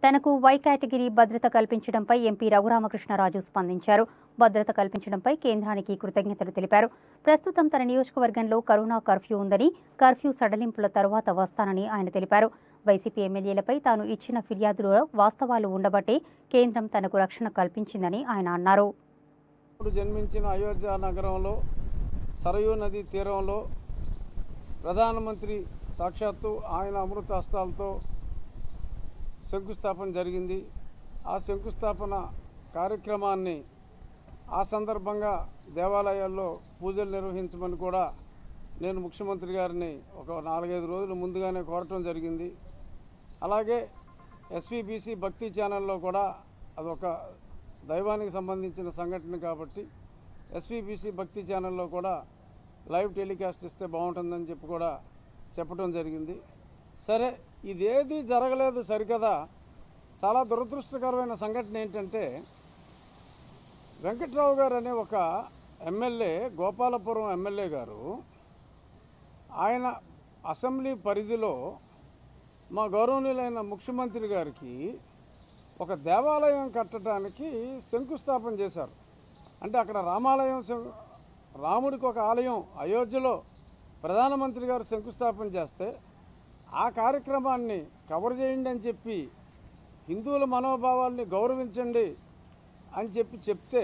తనకు why category భద్రత కల్పించడంపై MP Raghuramakrishnaraju స్పందించారు భద్రత కల్పించడంపై కేంద్రానికి కృతజ్ఞతలు తెలిపారు ప్రస్తుతం తన నియోజకవర్గంలో కరోనా కర్ఫ్యూ ఉందని కర్ఫ్యూ సడలింపుల తరువాత వస్తానని ఆయన తెలిపారు వైసీపీ ఎమ్మెల్యేలపై తాను ఇచ్చిన ఫిర్యాదులో వాస్తవాలు ఉండబట్టే కేంద్రం తనకు రక్షణ కల్పించిందని ఆయన అన్నారు ఇప్పుడు జన్మించిన అయోధ్య నగరంలో సరయూ నది తీరంలో ప్రధానమంత్రి సాక్షాత్తు ఆయన అమృత హస్తాలతో శంకుస్థాపన జరిగింది ఆ శంకుస్థాపన కార్యక్రమాన్ని ఆ సందర్భంగా దేవాలయాల్లో పూజలు నిర్వహించమని కూడా నేను ముఖ్యమంత్రి గారిని ఒక నాలుగైదు రోజులు ముందుగానే కోరటం జరిగింది అలాగే ఎస్విబిసి భక్తి ఛానల్లో కూడా అదొక దైవానికి సంబంధించిన సంఘటన కాబట్టి ఎస్విబిసి భక్తి ఛానల్లో కూడా లైవ్ టెలికాస్ట్ ఇస్తే బాగుంటుందని చెప్పి కూడా చెప్పడం జరిగింది సరే ఇదేది జరగలేదు సరికదా చాలా దురదృష్టకరమైన సంఘటన ఏంటంటే వెంకట్రావు గారు అనే ఒక ఎమ్మెల్యే గోపాలపురం ఎమ్మెల్యే గారు ఆయన అసెంబ్లీ పరిధిలో మా గౌరవనీయులైన ముఖ్యమంత్రి గారికి ఒక దేవాలయం కట్టడానికి శంకుస్థాపన చేశారు అంటే అక్కడ రామాలయం శం- రాముడికి ఒక ఆలయం అయోధ్యలో ప్రధానమంత్రి గారు శంకుస్థాపన చేస్తే ఆ కార్యక్రమాన్ని కవర్ చేయండి అని చెప్పి హిందువుల మనోభావాల్ని గౌరవించండి అని చెప్పి చెప్తే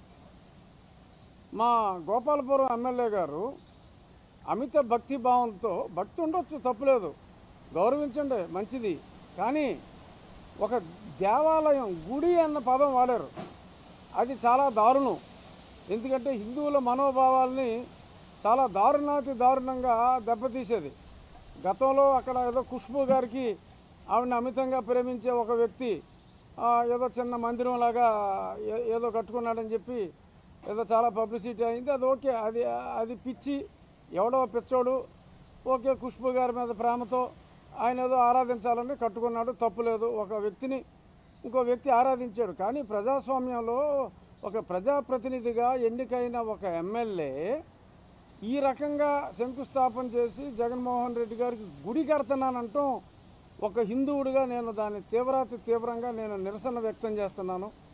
మా గోపాలపురం ఎమ్మెల్యే గారు అమిత భక్తి భావంతో భక్తి ఉండొచ్చు తప్పులేదు గౌరవించండి మంచిది కానీ ఒక దేవాలయం గుడి అన్న పదం వాడారు అది చాలా దారుణం ఎందుకంటే హిందువుల మనోభావాల్ని చాలా దారుణాతి దారుణంగా దెబ్బతీసేది గతంలో అక్కడ ఏదో ఖుష్బు గారికి ఆవిడని అమితంగా ప్రేమించే ఒక వ్యక్తి ఆ, ఏదో చిన్న మందిరం లాగా ఏ- ఏదో కట్టుకున్నాడని చెప్పి ఏదో చాలా పబ్లిసిటీ అయింది అది ఓకే అది అది పిచ్చి ఎవడో పిచ్చోడు ఓకే ఖుష్బు గారి మీద ప్రేమతో ఆయన ఏదో ఆరాధించాలని కట్టుకున్నాడు తప్పులేదు ఒక వ్యక్తిని ఇంకో వ్యక్తి ఆరాధించాడు కానీ ప్రజాస్వామ్యంలో ఒక ప్రజాప్రతినిధిగా ఎన్నికైన ఒక ఎమ్మెల్యే ఈ రకంగా శంకుస్థాపన చేసి జగన్మోహన్ రెడ్డి గారికి గుడి కడుతున్నానంటాం ఒక హిందువుడిగా నేను దాన్ని తీవ్రాతి తీవ్రంగా నేను నిరసన వ్యక్తం చేస్తున్నాను